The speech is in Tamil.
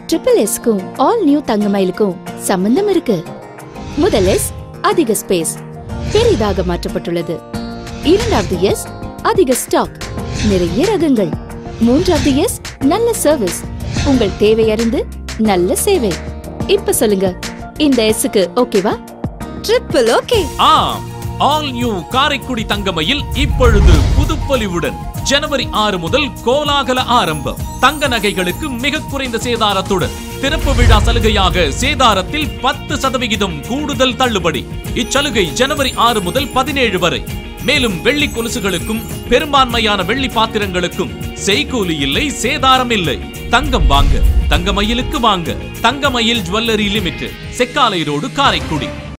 ட்ரிபிள் எஸ்க்கும் ஆல் நியூ தங்கமயிலுக்கும் சம்பந்தம் இருக்கு முதல் எஸ் அதிக ஸ்பேஸ் பெரிதாக மாற்றப்பட்டுள்ளது இரண்டாவது எஸ் அதிக ஸ்டாக் நிறைய ரகங்கள் மூன்றாவது எஸ் நல்ல சர்வீஸ் உங்கள் தேவை அறிந்து நல்ல சேவை இப்ப சொல்லுங்க இந்த எஸ்ஸுக்கு ஓகேவா ட்ரிபிள் ஓகே ஆம் ஆல் நியூ காரைக்குடி தங்கமயில் இப்பொழுது புதுப்பொலிவுடன் ஜனவரி ஆறு முதல் கோலாகல ஆரம்பம் தங்க நகைகளுக்கு மிக குறைந்த சேதாரத்துடன் திறப்பு விழா சலுகையாக சேதாரத்தில் பத்து சதவிகிதம் கூடுதல் தள்ளுபடி இச்சலுகை ஜனவரி ஆறு முதல் பதினேழு வரை மேலும் வெள்ளி கொலுசுகளுக்கும் பெரும்பான்மையான வெள்ளி பாத்திரங்களுக்கும் செய்கூலி இல்லை சேதாரம் இல்லை தங்கம் வாங்க தங்கமயிலுக்கு வாங்க Thangamayil jewellery limited Sekkalai road Karaikudi